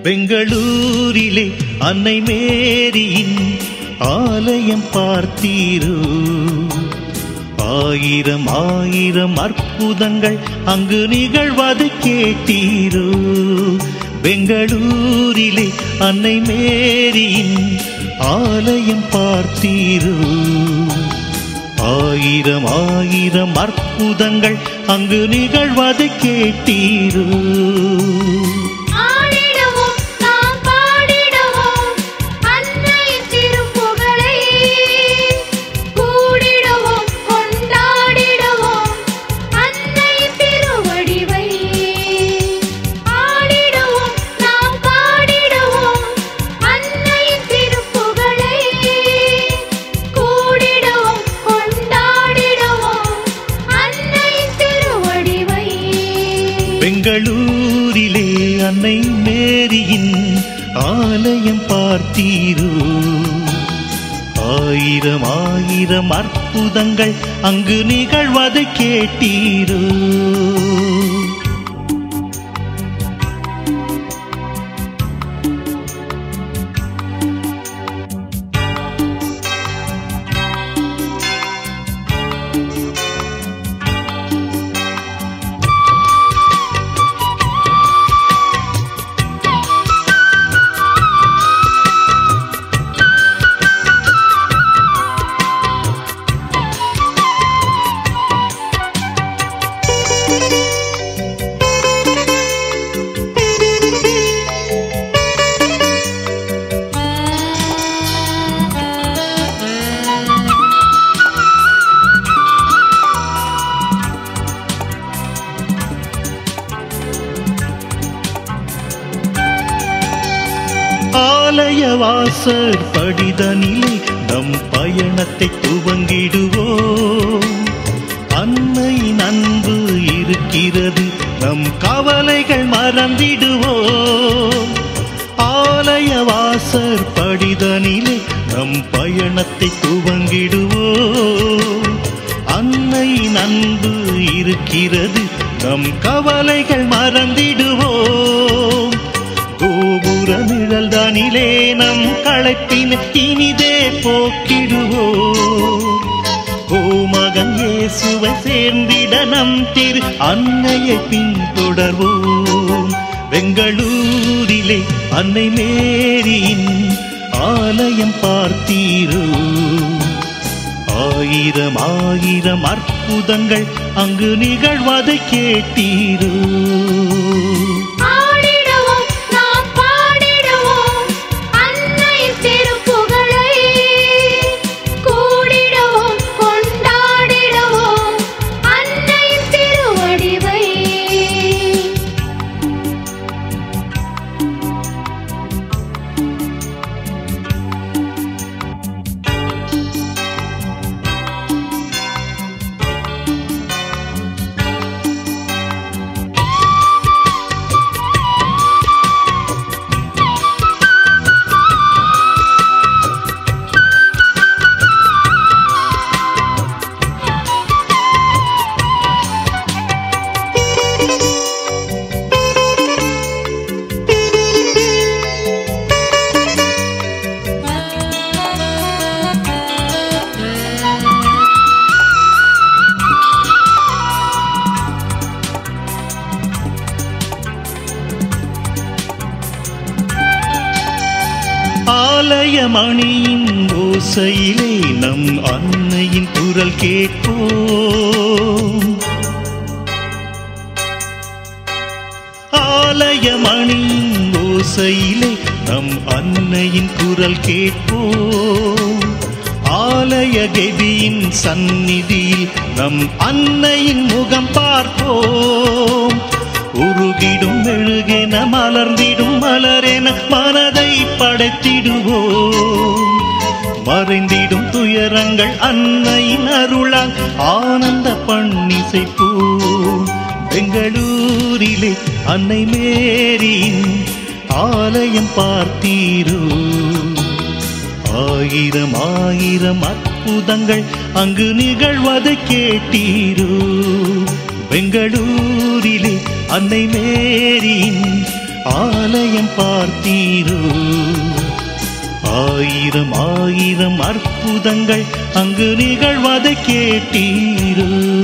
பெங்களூரிலே அன்னை மேரியின் ஆலயம் பார்த்தீரோ ஆயிரம் ஆயிரம் அற்புதங்கள் அங்கு நிகழ்வது கேட்டீரோ பெங்களூரிலே அன்னை மேரியின் ஆலயம் பார்த்தீரோ ஆயிரம் ஆயிரம் அற்புதங்கள் அங்கு நிகழ்வது கேட்டீரோ ஆடிடுவோம் நாம் பாடிடுவோம் அன்னையின் திருப்புகழை கூடிடுவோம் கொண்டாடிடுவோம் அன்னையின் திருவடிவை ஆடிடுவோம் நாம் பாடிடுவோம் அன்னையின் திருப்புகழை கூடிடுவோம் கொண்டாடிடுவோம் அன்னையின் திருவடிவை பெங்களூரிலே அன்னை மேரியின் ஆலயம் பார்த்தீரோ ஆயிரம் ஆயிரம் அற்புதங்கள் அங்கு நிகழ்வது கேட்டீரோ ஆலய வாசல் படிதனிலே நம் பயணத்தை துவங்கிடுவோம் அன்னையின் அன்பு இருக்கிறது நம் கவலைகள் மறந்திடுவோம் ஆலய வாசல் படிதனிலே நம் பயணத்தை துவங்கிடுவோம் அன்னையின் அன்பு இருக்கிறது நம் கவலைகள் மறந்திடுவோம் கோபுர நிழல் தானிலே நம் களைப்பின் இனிதே போக்கிடுவோம் ஓ மகன் இயேசுவை சேர்ந்திட நம் திரு அன்னையை பின்தொடர்வோம் பெங்களூரிலே அன்னை மேரியின் ஆலயம் பார்த்தீரோ ஆயிரம் ஆயிரம் அற்புதங்கள் அங்கு நிகழ்வதை கேட்டீரோ ஆடிடுவோம் நாம் பாடிடுவோம் அன்னையின் திருப்புகழை கூடிடுவோம் கொண்டாடிடுவோம் அன்னையின் திருவடிவை ஆலயமணியின் ஓசையிலே நம் அன்னையின் குரல் கேட்போம் ஆலயமணியின் ஓசையிலே நம் அன்னையின் குரல் கேட்போம் ஆலய கெபியின் சந்நிதியில் நம் அன்னையின் முகம் பார்ப்போம் உருகிடும் மெழுகென மலர்ந்திடும் மலரென மனதை படைத்திடுவோம் மறைந்திடும் துயரங்கள் அன்னையின் அருளால் ஆனந்த பண்ணிசைப்போம் பெங்களூரிலே அன்னை மேரியின் ஆலயம் பார்த்தீரோ ஆயிரம் ஆயிரம் அற்புதங்கள் அங்கு நிகழ்வதை கேட்டீரோ பெங்களூரிலே அன்னை மேரியின் ஆலயம் பார்த்தீரோ ஆயிரம் ஆயிரம் அற்புதங்கள் அங்கு நிகழ்வதை கேட்டீரோ